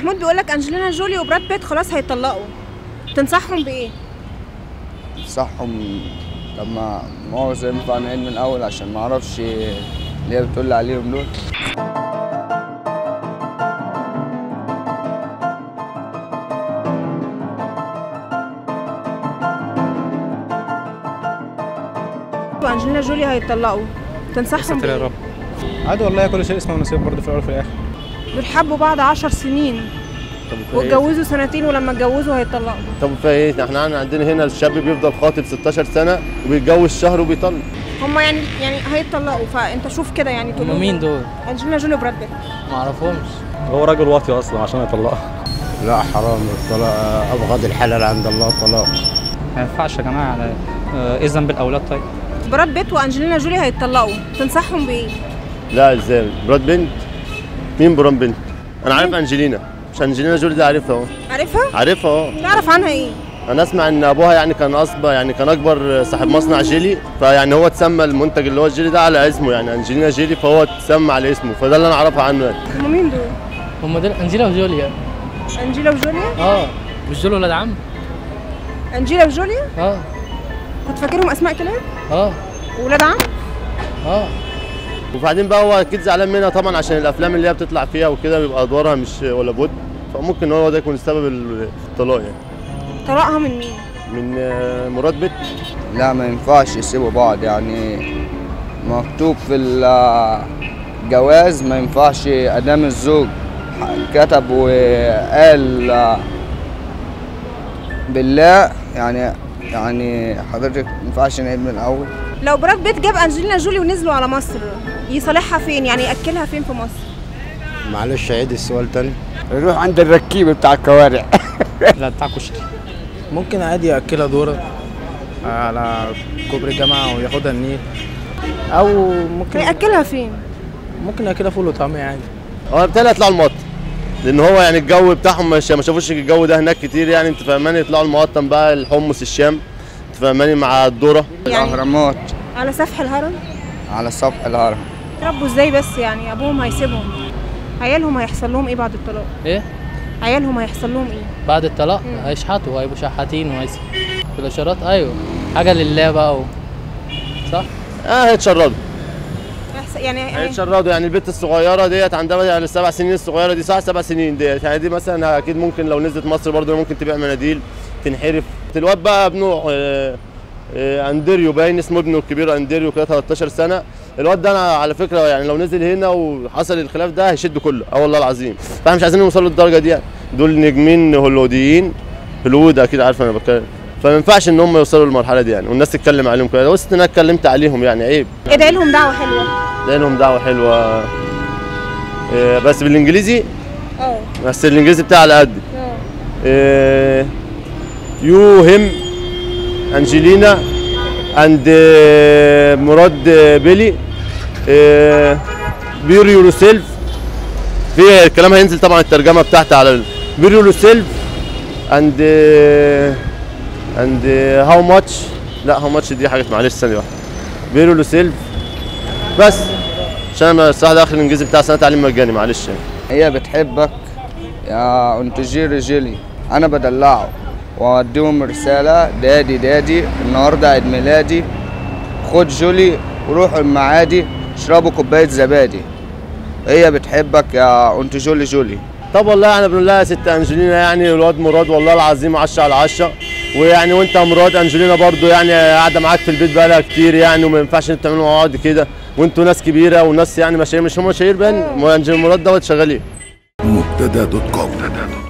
محمود بيقول لك انجلينا جولي وبراد بيت خلاص هيطلقوا تنصحهم بايه صحهم طب ما ما هو زي ينفع نعيد من الاول عشان ما اعرفش اللي هي بتقول لي عليهم دول وانجلينا جولي هيطلقوا تنصحهم ستر يا بايه رب عادي والله كل شيء اسمه ونصيب برضه في الاول وفي الاخر دول حبوا بعض عشر سنين طب فيها ايه؟ واتجوزوا سنتين ولما اتجوزوا هيطلقوا طب فيها ايه؟ احنا عندنا هنا الشاب بيفضل خاطب 16 سنه وبيتجوز شهر وبيطلق هما يعني يعني هيطلقوا فانت شوف كده يعني تقول هم مين دول؟ انجلينا جولي وبراد بيت ما اعرفهمش هو راجل واطي اصلا عشان يطلقها لا حرام الطلاق ابغض الحلال عند الله الطلاق ما ينفعش يا جماعه على آه، ايه ذنب الاولاد طيب؟ براد بيت وانجلينا جولي هيطلقوا تنصحهم بايه لا ازاي؟ براد بنت مين براد بنت؟ انا عارف انجلينا مش انجلينا جولي دي عارفها اهو عارفها عارفها اهو تعرف عنها ايه انا اسمع ان ابوها يعني كان اصبع يعني كان اكبر صاحب مصنع جيلي فيعني هو اتسمى المنتج اللي هو الجيلي ده على اسمه يعني انجلينا جيلي فهو اتسمى على اسمه فده اللي انا اعرفه عنه يعني هما مين دول هم دول انجيلا وجوليا انجيلا وجوليا اه مش دول ولاد عم؟ انجيلا وجوليا اه كنت فاكرهم اسماء كلام اه ولاد عم اه وبعدين بقى هو اكيد زعلان منها طبعا عشان الافلام اللي هي بتطلع فيها وكده بيبقى ادوارها مش ولا بد فممكن هو ده يكون السبب الطلاق يعني طلقها من مين من آه، مراد بت لا ما ينفعش يسيبوا بعض يعني مكتوب في الجواز ما ينفعش ادام الزوج كتب وقال بالله يعني يعني حضرتك ما ينفعش نعيد من الاول لو براد بيت جاب انجلينا جولي ونزلوا على مصر يصالحها فين يعني ياكلها فين في مصر معلش عيد السؤال تاني نروح عند الركيب بتاع الكوارع لا بتاع كشري ممكن عادي ياكلها دوره على كوبري الجامعه وياخدها النيل او ممكن هياكلها فين ممكن ياكلها فول وطعميه عادي هو بالتالي يطلعوا المقطم لان هو يعني الجو بتاعهم مش ما شافوش الجو ده هناك كتير يعني انت فاهماني يطلعوا المقطم بقى الحمص الشام انت فاهماني مع الذره يعني الاهرامات على سفح الهرم على سطح الهرم تربوا ازاي بس يعني ابوهم هيسيبهم عيالهم هيحصل لهم ايه بعد الطلاق ايه؟ عيالهم هيحصل لهم ايه بعد الطلاق هيشحتوا هيبقوا شحاتين وهيس في الاشارات ايوه حاجه لله بقى و... صح؟ اه هيتشردوا هيحصل- يعني يعني هيتشردوا يعني البنت الصغيره ديت عندها يعني السبع سنين الصغيره دي صح سبع سنين ديت يعني دي مثلا اكيد ممكن لو نزلت مصر برضه ممكن تبيع مناديل تنحرف الواد بقى ابنه آه، آه، اندريو باين اسمه ابنه الكبير اندريو كده 13 سنه الواد ده انا على فكره يعني لو نزل هنا وحصل الخلاف ده هيشد كله اه والله العظيم فاحنا مش عايزين نوصل للدرجه دي يعني دول نجمين هوليوديين هوليوود اكيد عارف انا بتكلم فما ينفعش ان هم يوصلوا للمرحله دي يعني والناس تتكلم عليهم كده بس انا اتكلمت عليهم يعني عيب ادعي لهم دعوه حلوه ده لهم دعوه حلوه إيه، بس بالانجليزي اه بس الانجليزي بتاعي على قد اه يو هيم انجلينا اند مراد بيلي بير يور سيلف في الكلام هينزل طبعا الترجمه بتاعتي على بير يور سيلف اند اند هاو ماتش لا هاو ماتش دي حاجه معلش ثانيه واحده بير يور سيلف بس عشان انا الصراحه ده اخر الانجليزي بتاع سنه تعليم مجاني معلش يعني هي بتحبك يا انتجير جيلي انا بدلعه واوديهم رساله دادي دادي النهارده عيد ميلادي خد جولي وروحوا المعادي اشربوا كوبايه زبادي هي بتحبك يا انت جولي جولي طب والله احنا بنقول لها يا ست انجلينا يعني الواد مراد والله العظيم 10 على 10 ويعني وانت يا مراد انجلينا برضو يعني قاعده معاك في البيت بقالها كتير يعني وما ينفعش انتوا تعملوا مع بعض كده وانتوا ناس كبيره وناس يعني مشاهير مش هم مشاهير بان مراد دوت شغالين مهتدى دوت كوم